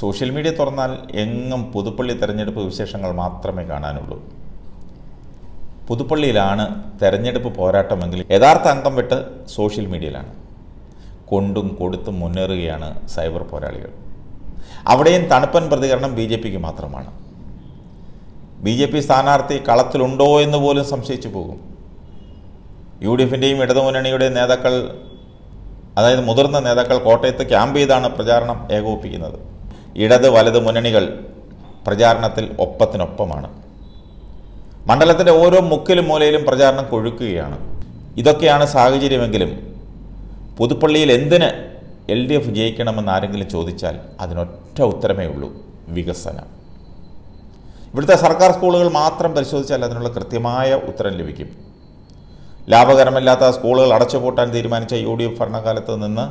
social media തുറന്നാൽ എങ്ങും പുതുപ്പള്ളി തെരഞ്ഞെടുപ്പ് വിശേഷങ്ങൾ മാത്രമേ കാണാനുള്ളൂ പുതുപ്പള്ളിയിലാണ് തെരഞ്ഞെടുപ്പ് പോരാട്ടമെങ്കിൽ യഥാർത്ഥ അംഗം വിട്ട് സോഷ്യൽ മീഡിയയിലാണ് കൊണ്ടും കൊടുത്തും മുന്നേറുകയാണ് സൈബർ പോരാളികൾ അവിടെയും തണുപ്പൻ പ്രതികരണം ബി ജെ പിക്ക് മാത്രമാണ് ബി ജെ പി സ്ഥാനാർത്ഥി കളത്തിലുണ്ടോ എന്ന് പോലും സംശയിച്ചു പോകും യു ഡി എഫിൻ്റെയും ഇടതുമുന്നണിയുടെ നേതാക്കൾ അതായത് മുതിർന്ന നേതാക്കൾ കോട്ടയത്ത് ക്യാമ്പ് ചെയ്താണ് പ്രചാരണം ഏകോപിപ്പിക്കുന്നത് ഇടത് വലത് മുന്നണികൾ പ്രചാരണത്തിൽ ഒപ്പത്തിനൊപ്പമാണ് മണ്ഡലത്തിൻ്റെ ഓരോ മുക്കിലും മൂലയിലും പ്രചാരണം കൊഴുക്കുകയാണ് ഇതൊക്കെയാണ് സാഹചര്യമെങ്കിലും പുതുപ്പള്ളിയിൽ എന്തിന് എൽ ഡി എഫ് ജയിക്കണമെന്ന് ആരെങ്കിലും ചോദിച്ചാൽ അതിനൊറ്റ ഉത്തരമേ ഉള്ളൂ വികസനം ഇവിടുത്തെ സർക്കാർ സ്കൂളുകൾ മാത്രം പരിശോധിച്ചാൽ അതിനുള്ള കൃത്യമായ ഉത്തരം ലഭിക്കും ലാഭകരമല്ലാത്ത സ്കൂളുകൾ അടച്ചുപൂട്ടാൻ തീരുമാനിച്ച യു ഡി എഫ് ഭരണകാലത്ത് നിന്ന്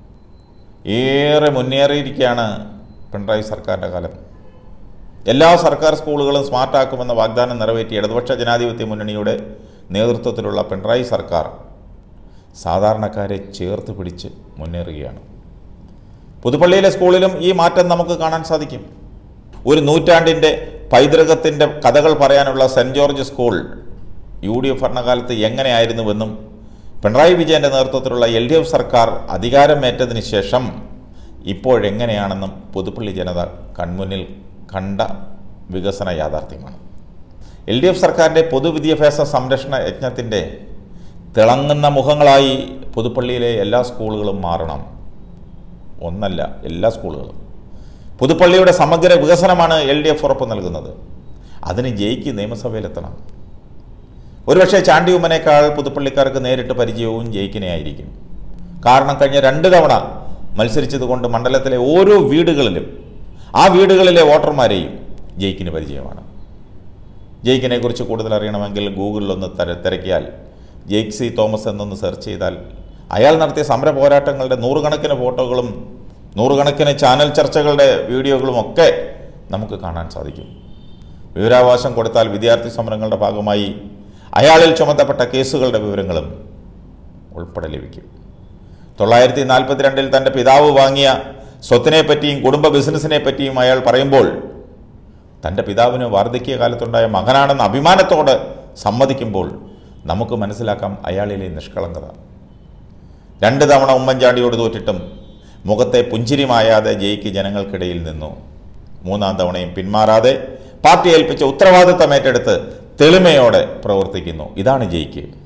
ഏറെ മുന്നേറിയിരിക്കുകയാണ് പിണറായി സർക്കാരിൻ്റെ കാലം എല്ലാ സർക്കാർ സ്കൂളുകളും സ്മാർട്ടാക്കുമെന്ന വാഗ്ദാനം നിറവേറ്റി ഇടതുപക്ഷ ജനാധിപത്യ മുന്നണിയുടെ നേതൃത്വത്തിലുള്ള പിണറായി സർക്കാർ സാധാരണക്കാരെ ചേർത്ത് പിടിച്ച് മുന്നേറുകയാണ് പുതുപ്പള്ളിയിലെ സ്കൂളിലും ഈ മാറ്റം നമുക്ക് കാണാൻ സാധിക്കും ഒരു നൂറ്റാണ്ടിൻ്റെ പൈതൃകത്തിൻ്റെ കഥകൾ പറയാനുള്ള saint George school U D F ഭരണകാലത്ത് എങ്ങനെയായിരുന്നുവെന്നും പിണറായി വിജയൻ്റെ നേതൃത്വത്തിലുള്ള എൽ ഡി എഫ് സർക്കാർ അധികാരമേറ്റതിന് ശേഷം ഇപ്പോഴെങ്ങനെയാണെന്നും പുതുപ്പള്ളി ജനത കൺമുന്നിൽ കണ്ട വികസന യാഥാർത്ഥ്യമാണ് എൽ ഡി എഫ് സർക്കാരിൻ്റെ പൊതുവിദ്യാഭ്യാസ സംരക്ഷണ യജ്ഞത്തിൻ്റെ തിളങ്ങുന്ന മുഖങ്ങളായി പുതുപ്പള്ളിയിലെ എല്ലാ സ്കൂളുകളും മാറണം ഒന്നല്ല എല്ലാ സ്കൂളുകളും പുതുപ്പള്ളിയുടെ സമഗ്ര വികസനമാണ് എൽ ഡി എഫ് ഉറപ്പ് നൽകുന്നത് അതിന് ജയിക്ക് നിയമസഭയിലെത്തണം ഒരുപക്ഷെ ചാണ്ടി ഉമ്മനേക്കാൾ പുതുപ്പള്ളിക്കാർക്ക് നേരിട്ട് പരിചയവും ജയിക്കിനെ ആയിരിക്കും കാരണം കഴിഞ്ഞ രണ്ട് തവണ മത്സരിച്ചതുകൊണ്ട് മണ്ഡലത്തിലെ ഓരോ വീടുകളിലും ആ വീടുകളിലെ വോട്ടർമാരെയും ജയിക്കിന് പരിചയമാണ് ജയിക്കിനെ കുറിച്ച് കൂടുതൽ അറിയണമെങ്കിൽ ഗൂഗിളിലൊന്ന് തര തിരക്കിയാൽ ജെയ്ക് സി തോമസ് എന്നൊന്ന് സെർച്ച് ചെയ്താൽ അയാൾ നടത്തിയ സമര പോരാട്ടങ്ങളുടെ നൂറുകണക്കിന് ഫോട്ടോകളും നൂറുകണക്കിന് ചാനൽ ചർച്ചകളുടെ വീഡിയോകളും ഒക്കെ നമുക്ക് കാണാൻ സാധിക്കും വിവരാവകാശം കൊടുത്താൽ വിദ്യാർത്ഥി സമരങ്ങളുടെ ഭാഗമായി അയാളിൽ ചുമത്തപ്പെട്ട കേസുകളുടെ വിവരങ്ങളും ഉൾപ്പെടെ ലഭിക്കും തൊള്ളായിരത്തി നാൽപ്പത്തിരണ്ടിൽ തൻ്റെ പിതാവ് വാങ്ങിയ സ്വത്തിനെ പറ്റിയും കുടുംബ ബിസിനസ്സിനെ പറ്റിയും അയാൾ പറയുമ്പോൾ തൻ്റെ പിതാവിന് വാർദ്ധക്യകാലത്തുണ്ടായ മകനാണെന്ന് അഭിമാനത്തോടെ സമ്മതിക്കുമ്പോൾ നമുക്ക് മനസ്സിലാക്കാം അയാളിലെ നിഷ്കളങ്കത രണ്ട് തവണ ഉമ്മൻചാണ്ടിയോട് തോറ്റിട്ടും മുഖത്തെ പുഞ്ചിരി മായാതെ ജയിക്ക് ജനങ്ങൾക്കിടയിൽ നിന്നു മൂന്നാം തവണയും പിന്മാറാതെ പാർട്ടി ഏൽപ്പിച്ച ഉത്തരവാദിത്തം ഏറ്റെടുത്ത് തെളിമയോടെ പ്രവർത്തിക്കുന്നു ഇതാണ് ജയിക്ക്